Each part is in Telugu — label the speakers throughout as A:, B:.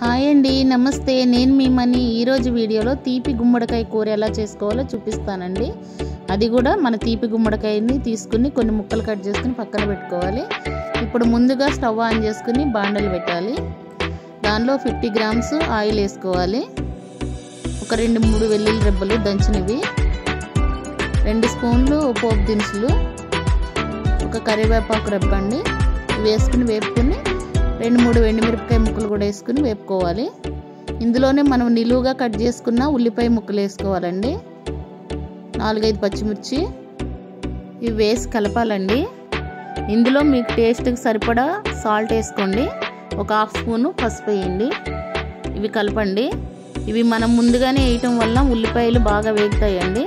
A: హాయ్ అండి నమస్తే నేను మీ మనీ ఈరోజు వీడియోలో తీపి గుమ్మడికాయ కూర ఎలా చేసుకోవాలో చూపిస్తానండి అది కూడా మన తీపి గుమ్మడికాయని తీసుకుని కొన్ని ముక్కలు కట్ చేసుకుని పక్కన పెట్టుకోవాలి ఇప్పుడు ముందుగా స్టవ్ ఆన్ చేసుకుని బాండలు పెట్టాలి దానిలో ఫిఫ్టీ గ్రామ్స్ ఆయిల్ వేసుకోవాలి ఒక రెండు మూడు వెల్లుల్లి రెబ్బలు దంచినవి రెండు స్పూన్లు పోపు దినుసులు ఒక కరివేపాకు రెబ్బండి వేసుకుని వేపుకొని రెండు మూడు ఎండుమిరపకాయ ముక్కలు కూడా వేసుకుని వేపుకోవాలి ఇందులోనే మనం నిలువుగా కట్ చేసుకున్న ఉల్లిపాయ ముక్కలు వేసుకోవాలండి నాలుగైదు పచ్చిమిర్చి ఇవి వేసి కలపాలండి ఇందులో మీకు టేస్ట్కి సరిపడా సాల్ట్ వేసుకోండి ఒక హాఫ్ స్పూను పసుపు వేయండి ఇవి కలపండి ఇవి మనం ముందుగానే వేయటం వల్ల ఉల్లిపాయలు బాగా వేగుతాయండి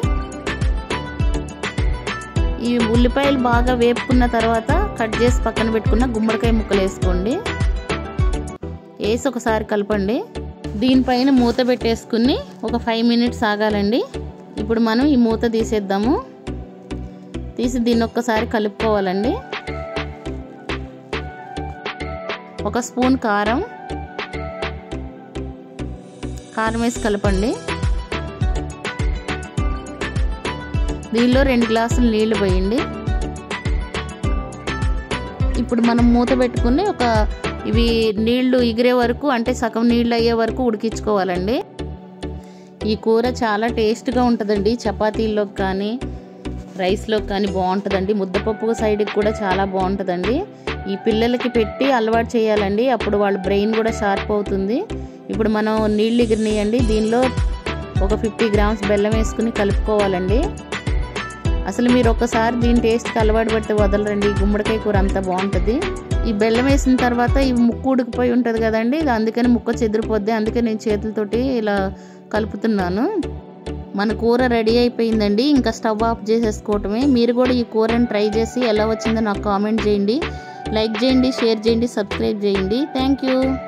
A: ఈ ఉల్లిపాయలు బాగా వేపుకున్న తర్వాత కట్ చేసి పక్కన పెట్టుకున్న గుమ్మడికాయ ముక్కలు వేసుకోండి వేసి ఒకసారి కలపండి దీనిపైన మూత పెట్టేసుకుని ఒక ఫైవ్ మినిట్స్ ఆగాలండి ఇప్పుడు మనం ఈ మూత తీసేద్దాము తీసి దీన్ని ఒక్కసారి కలుపుకోవాలండి ఒక స్పూన్ కారం కారం వేసి కలపండి దీనిలో రెండు గ్లాసులు నీళ్లు పోయండి ఇప్పుడు మనం మూత పెట్టుకుని ఒక ఇవి నీళ్లు ఎగిరే వరకు అంటే సగం నీళ్ళు అయ్యే వరకు ఉడికించుకోవాలండి ఈ కూర చాలా టేస్ట్గా ఉంటుందండి చపాతీల్లోకి కానీ రైస్లోకి కానీ బాగుంటుందండి ముద్దపప్పు సైడ్కి కూడా చాలా బాగుంటుందండి ఈ పిల్లలకి పెట్టి అలవాటు చేయాలండి అప్పుడు వాళ్ళ బ్రెయిన్ కూడా షార్ప్ అవుతుంది ఇప్పుడు మనం నీళ్ళు ఎగిరినాయండి దీనిలో ఒక ఫిఫ్టీ గ్రామ్స్ బెల్లం వేసుకుని కలుపుకోవాలండి అసలు మీరు ఒకసారి దీని టేస్ట్కి అలవాటు పడితే వదలరండి గుమ్మడికాయ కూర అంత బాగుంటుంది ఈ బెల్లం వేసిన తర్వాత ఇవి ముక్కు ఉడికిపోయి ఉంటుంది కదండి ఇది అందుకని ముక్క చెదిరిపోద్ది అందుకే నేను చేతులతోటి ఇలా కలుపుతున్నాను మన కూర రెడీ అయిపోయిందండి ఇంకా స్టవ్ ఆఫ్ చేసేసుకోవటమే మీరు కూడా ఈ కూరని ట్రై చేసి ఎలా వచ్చిందో నాకు కామెంట్ చేయండి లైక్ చేయండి షేర్ చేయండి సబ్స్క్రైబ్ చేయండి థ్యాంక్ యూ